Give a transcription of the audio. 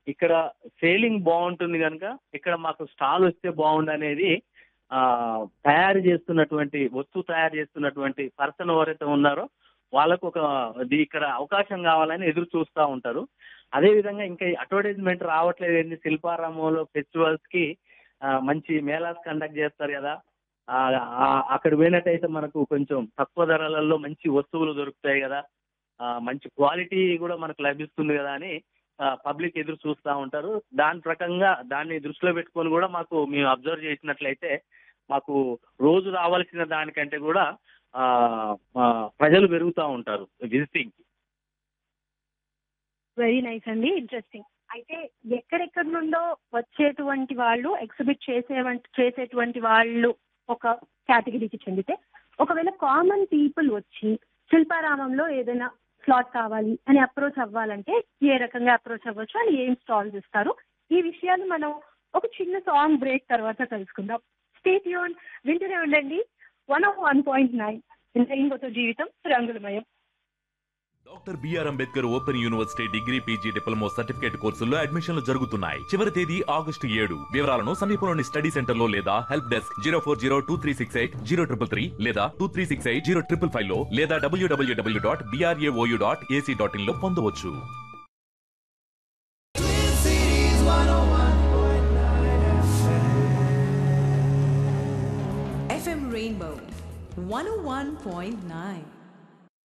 ఇక్కడ సేలింగ్ బాగుంటుంది కనుక ఇక్కడ మాకు స్టాల్ వస్తే బాగుండు అనేది ఆ తయారు చేస్తున్నటువంటి వస్తువు తయారు చేస్తున్నటువంటి పర్సన్ ఎవరైతే ఉన్నారో వాళ్ళకు ఒక ఇది ఇక్కడ అవకాశం కావాలని ఎదురు చూస్తూ ఉంటారు అదే విధంగా ఇంకా అడ్వర్టైజ్మెంట్ రావట్లేదు ఏంటి శిల్పారామంలో ఫెస్టివల్స్ కి ఆ, మంచి మేళాస్ కండక్ట్ చేస్తారు కదా ఆ, ఆ, అక్కడ పోయినట్టయితే మనకు కొంచెం తక్కువ ధరలలో మంచి వస్తువులు దొరుకుతాయి కదా ఆ, మంచి క్వాలిటీ కూడా మనకు లభిస్తుంది కదా అని పబ్లిక్ ఎదురు చూస్తూ ఉంటారు దాని ప్రకంగా దాన్ని దృష్టిలో పెట్టుకొని కూడా మాకు మేము అబ్జర్వ్ చేసినట్లయితే మాకు రోజు రావాల్సిన దానికంటే కూడా ఆ, ఆ, ప్రజలు పెరుగుతూ ఉంటారు విజిటింగ్ వెరీ నైస్ అండి ఇంట్రెస్టింగ్ అయితే ఎక్కడెక్కడి నుండో వచ్చేటువంటి వాళ్ళు ఎగ్జిబిట్ చేసే చేసేటువంటి వాళ్ళు ఒక కేటగిరీకి చెందితే ఒకవేళ కామన్ పీపుల్ వచ్చి శిల్పారామంలో ఏదైనా స్లాట్ కావాలి అని అప్రోచ్ అవ్వాలంటే ఏ రకంగా అప్రోచ్ అవ్వచ్చు అని ఏం స్టాల్స్ ఇస్తారు ఈ విషయాలు మనం ఒక చిన్న సాంగ్ బ్రేక్ తర్వాత తెలుసుకుందాం స్టేట్ యూన్ వింటూనే ఉండండి one of one point nine ఇంకొక జీవితం రంగులమయం doctor B R Ambedkar open university degree PG diploma certificate కోర్సుల్లో అడ్మిషన్లు జరుగుతున్నాయి చివరి తేదీ ఆగస్టు ఏడు వివరాలను సమీపంలోని స్టడీ సెంటర్ లో లేదా help desk zero four zero two three six eight zero triple three లేదా two three six eight zero triple five లో లేదా W W W dot B R A O U dot A C dot in లో పొందవచ్చు FM Rainbow 101.9.